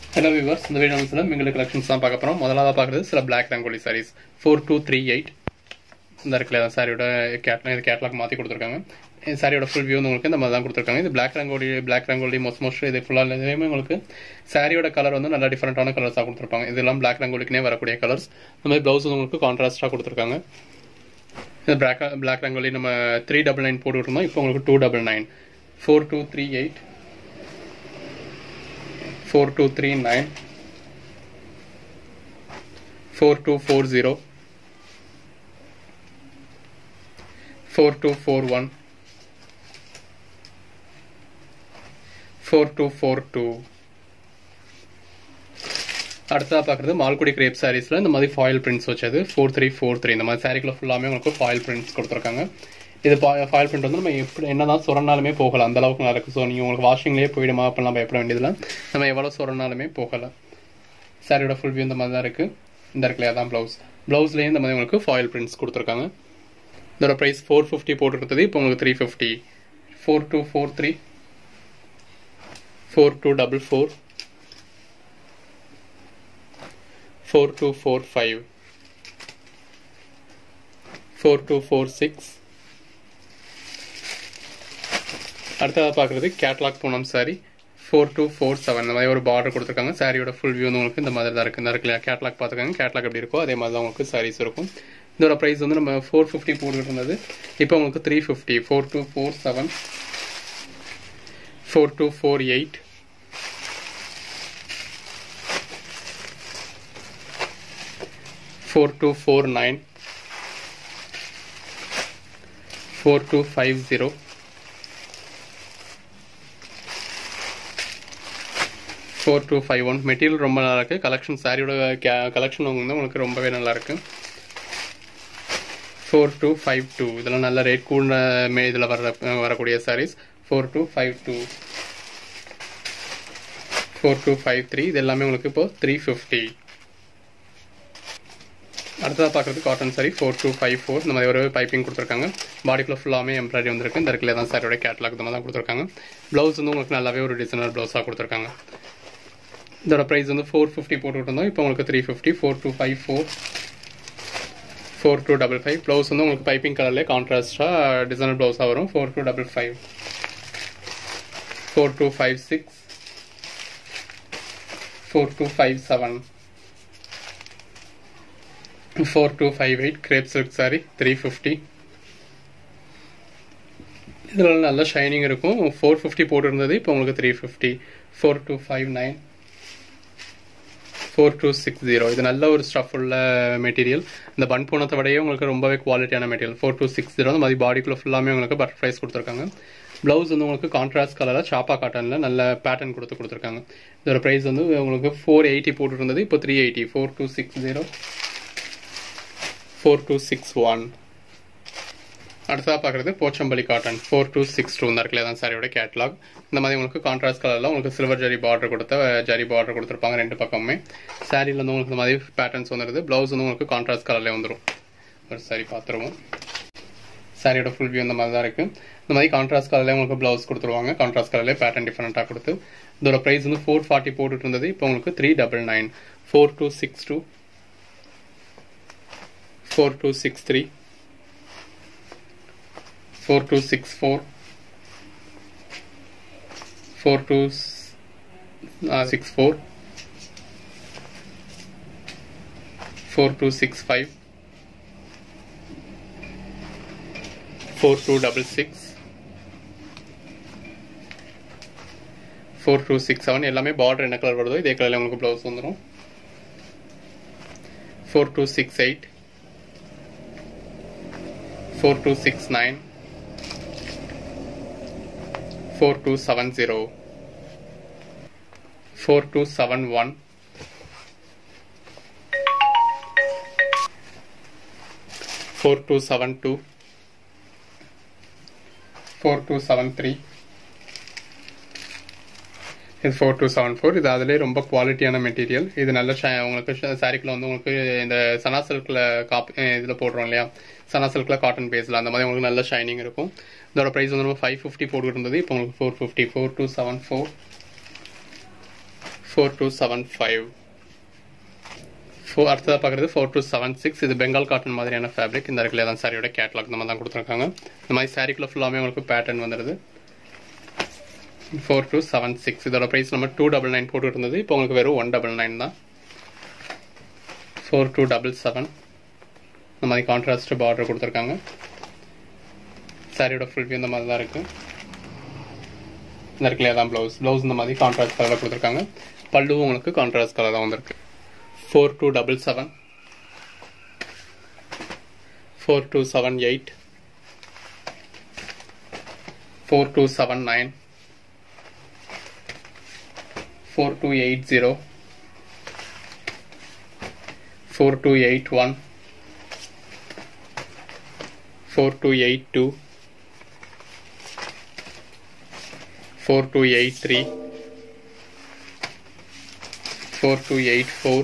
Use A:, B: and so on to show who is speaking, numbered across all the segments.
A: hello viewers இந்த video சில எங்களுக்கு கலெக்ஷன்ஸ் தான் பார்க்க போகிறோம் முதலாவது பார்க்குறது சில black rangoli saris four two three eight இந்த இருக்குல்ல சாரியோட கேட் இது கேட்லாக் மாற்றி கொடுத்துருக்காங்க இந்த சாரியோட ஃபுல் வியூ வந்து உங்களுக்கு இந்த மாதிரி தான் கொடுத்துருக்காங்க இது black rangoli black rangoli most most இது ஃபுல்லாக எதுவுமே உங்களுக்கு சாரியோட கலர் வந்து நல்லா டிஃப்ரெண்டான கலர்ஸாக கொடுத்துருப்பாங்க இதெல்லாம் பிளாக் ரங்கோலிக்குனே வரக்கூடிய கலர்ஸ் இந்த மாதிரி ப்ளவுஸ் வந்து உங்களுக்கு கான்ட்ராஸ்டாக கொடுத்துருக்காங்க இந்த பிளாக் பிளாக் ரங்கோலி நம்ம த்ரீ டபுள் நைன் போட்டு விட்டுருந்தோம் இப்போ உங்களுக்கு two double nine four two three eight four two three nine four two four zero four two four one four two four two அடுத்ததாக பார்க்குறது மால்குடி கிரேப் சாரீஸில் இந்த மாதிரி ஃபாயில் பிரிண்ட்ஸ் வச்சது ஃபோர் த்ரீ ஃபோர் த்ரீ இந்த மாதிரி சாரீக்குள்ள ஃபுல்லாமே உங்களுக்கு ஃபாயில் பிரிண்ட்ஸ் கொடுத்துருக்காங்க இது ஃபாயில் பிரிண்ட் வந்து நம்ம எப்படி என்னதான் சுரண்டாலுமே போகலாம் அந்த அளவுக்கு நல்லா இருக்குது ஸோ நீங்கள் உங்களுக்கு வாஷிங்லேயே போயிடுமா அப்படிலாம் பயப்பட வேண்டியதில்லை நம்ம எவ்வளோ சுரண்டாலுமே போகலாம் சாரியோட ஃபுல் வியூ இந்த மாதிரி தான் இருக்குது இந்த இருக்குல்லையா தான் ப்ளவுஸ் ப்ளவுஸ்லேயே இந்த மாதிரி உங்களுக்கு ஃபாயில் பிரிண்ட்ஸ் கொடுத்துருக்காங்க இதோட ப்ரைஸ் ஃபோர் ஃபிஃப்டி போட்டுருந்தது இப்போ உங்களுக்கு three fifty four two four three four two double four four two four five four two four six அடுத்ததாக பார்க்குறது catalogue Poonam sari four two four seven இந்த மாதிரி ஒரு பார்டர் கொடுத்துருக்காங்க சாரியோட ஃபுல் வியூ வந்து உங்களுக்கு இந்த மாதிரி தான் இருக்குது இந்த இருக்குல்ல கேட்லாக் பார்த்துக்காங்க கேட்லாக் எப்படி இருக்கோ அதே மாதிரி தான் உங்களுக்கு சாரீஸ் இருக்கும் இதோட ப்ரைஸ் வந்து நம்ம ஃபோர் ஃபிஃப்டி போட்டுக்கிட்டு இருந்தது இப்போ உங்களுக்கு three fifty four two four seven four two four eight four two four nine four two five zero four two five one material ரொம்ப நல்லா இருக்குது கலெக்ஷன் சாரியோட கலெக்ஷன் வந்து உங்களுக்கு ரொம்பவே நல்லா இருக்கு ஃபோர் டூ ஃபைவ் டூ இதெல்லாம் நல்ல ரேட் கூட மே இதில் வர வரக்கூடிய saris four two five two four two five three இது எல்லாமே உங்களுக்கு இப்போ த்ரீ ஃபிஃப்டி அடுத்ததாக பார்க்குறது cotton sari four two five four இந்த மாதிரி ஒரு பைப்பிங் கொடுத்துருக்காங்க பாடிக்குள்ள ஃபுல்லாமே எம்ப்ராய்டரி வந்திருக்கு இந்த இடத்துல தான் சாரியோட கேட்லாக் இந்த மாதிரி தான் கொடுத்துருக்காங்க ப்ளவுஸ் வந்து உங்களுக்கு நல்லாவே ஒரு டிசைனர் ப்ளவுஸாக கொடுத்துருக்காங்க இதோட ப்ரைஸ் வந்து ஃபோர் ஃபிஃப்டி போட்டுக்கிட்டு இருந்தோம் இப்போ உங்களுக்கு three fifty four two five four four two double five blouse வந்து உங்களுக்கு பைப்பிங் கலர்லேயே கான்ட்ராஸ்டாக டிசைனர் ப்ளவுஸாக வரும் four two double five four two five six four two five seven four two five eight crepe silk sari three fifty இதில் நல்ல shining இருக்கும் four fifty போட்டிருந்தது இப்போ உங்களுக்கு three fifty four two five nine four two six zero இது நல்ல ஒரு stuff உள்ள மெட்டீரியல் இந்த பன் போனத்தை விடையே உங்களுக்கு ரொம்பவே குவாலிட்டியான material four two six zero அந்த மாதிரி பாடிக்குள்ள ஃபுல்லாமே உங்களுக்கு பட்டர்ஃப்ளைஸ் கொடுத்துருக்காங்க ப்ளவுஸ் வந்து உங்களுக்கு கான்ட்ராஸ்ட் கலரில் சாப்பா காட்டனில் நல்ல பேட்டர்ன் கொடுத்து கொடுத்துருக்காங்க இதோட ப்ரைஸ் வந்து உங்களுக்கு ஃபோர் எயிட்டி போட்டுருந்தது இப்போ three eighty four two six zero four two six one அடுத்ததாக பார்க்குறது Pochampally cotton four two six two இந்த இருக்குல்ல தான் சாரியோட கேட்லாக் இந்த மாதிரி உங்களுக்கு கான்ட்ராஸ்ட் கலரில் உங்களுக்கு சில்வர் ஜரி பார்டர் கொடுத்த ஜரி பார்டர் கொடுத்துருப்பாங்க ரெண்டு பக்கமுமே சாரியில் வந்து உங்களுக்கு இந்த மாதிரி பேட்டர்ன்ஸ் வந்துடுது ப்ளவுஸ் வந்து உங்களுக்கு கான்ட்ராஸ்ட் கலர்லேயே வந்துடும் ஒரு சாரி பார்த்துருவோம் சாரியோட ஃபுல் வியூ இந்த மாதிரி தான் இருக்குது இந்த மாதிரி கான்ட்ராஸ்ட் கலர்லேயே உங்களுக்கு ப்ளவுஸ் கொடுத்துருவாங்க கான்ட்ராஸ்ட் கலர்லேயே பேட்டர்ன் டிஃப்ரெண்ட்டாக கொடுத்து இதோட ப்ரைஸ் வந்து ஃபோர் ஃபார்ட்டி போட்டுட்டு இருந்தது இப்போ உங்களுக்கு three double nine four two six two four two six three four two six four four two six four four two six five four two double six four two six seven எல்லாமே border என்ன colour வருதோ இதே கலரில் உங்களுக்கு blouse வந்துடும் four two six eight four two six nine four two seven zero four two seven one four two seven two four two seven three இது four two seven four இது அதிலே ரொம்ப குவாலிட்டியான மெட்டீரியல் இது நல்ல உங்களுக்கு சாரிக்கில் வந்து உங்களுக்கு இந்த சனா சில்கில் காப் இதில் போடுறோம் இல்லையா சனா சில்கில் காட்டன் பேஸில் அந்த மாதிரி உங்களுக்கு நல்ல ஷைனிங் இருக்கும் இதோட ப்ரைஸ் வந்து நம்ம ஃபைவ் ஃபிஃப்டி போட்டு இருந்தது இப்போ உங்களுக்கு four fifty four two seven four four two seven five four அடுத்ததாக பார்க்குறது ஃபோர் டூ செவன் சிக்ஸ் இது பெங்கால் காட்டன் மாதிரியான ஃபேப்ரிக் இந்த இடத்துல தான் சாரியோட கேட்லாக் இந்த மாதிரி தான் கொடுத்துருக்காங்க இந்த மாதிரி சாரிக்குள்ள ஃபுல்லாமே உங்களுக்கு பேட்டர்ன் வந்துடுது ஃபோர் டூ செவன் சிக்ஸ் இதோட ப்ரைஸ் நம்ம டூ டபுள் நைன் போட்டு இருந்தது இப்போ உங்களுக்கு வெறும் ஒன் டபுள் நைன் தான் ஃபோர் டூ டபுள் செவன் இந்த மாதிரி கான்ட்ராஸ்ட் பார்டர் கொடுத்துருக்காங்க சாரியோட ஃபுல் வியூ இந்த மாதிரி தான் இருக்குது இந்த இடத்துல தான் ப்ளவுஸ் ப்ளவுஸ் இந்த மாதிரி கான்ட்ராஸ்ட் கலரில் கொடுத்துருக்காங்க பல்லுவும் உங்களுக்கு கான்ட்ராஸ்ட் கலர் தான் வந்திருக்கு four two double seven four two seven eight four two seven nine four two eight zero four two eight one four two eight two four two eight three four two eight four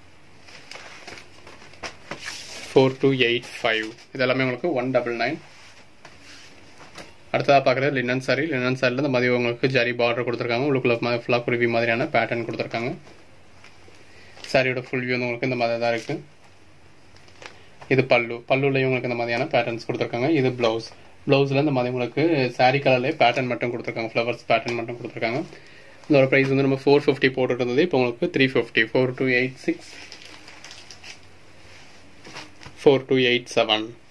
A: four two eight five இதெல்லாமே உங்களுக்கு one double nine அடுத்ததாக பார்க்குறது linen sorry linen சாரியில் இந்த மாதிரி உங்களுக்கு zari border கொடுத்துருக்காங்க உள்ளுக்குள்ள ஃபுல்லாக குருவி மாதிரியான பேட்டர்ன் கொடுத்துருக்காங்க சாரியோட ஃபுல் வியூ வந்து உங்களுக்கு இந்த மாதிரி தான் இருக்குது இது பல்லு பல்லுலையும் உங்களுக்கு இந்த மாதிரியான பேட்டர்ன்ஸ் கொடுத்துருக்காங்க இது ப்ளவுஸ் ப்ளவுஸில் இந்த மாதிரி உங்களுக்கு சாரி கலர்லேயே பேட்டர்ன் மட்டும் கொடுத்துருக்காங்க ஃப்ளவர்ஸ் பேட்டர்ன் மட்டும் கொடுத்துருக்காங்க இதோட ப்ரைஸ் வந்து நம்ம ஃபோர் ஃபிஃப்டி போட்டுட்டு இருந்தது இப்போ உங்களுக்கு three fifty four two eight six four two eight seven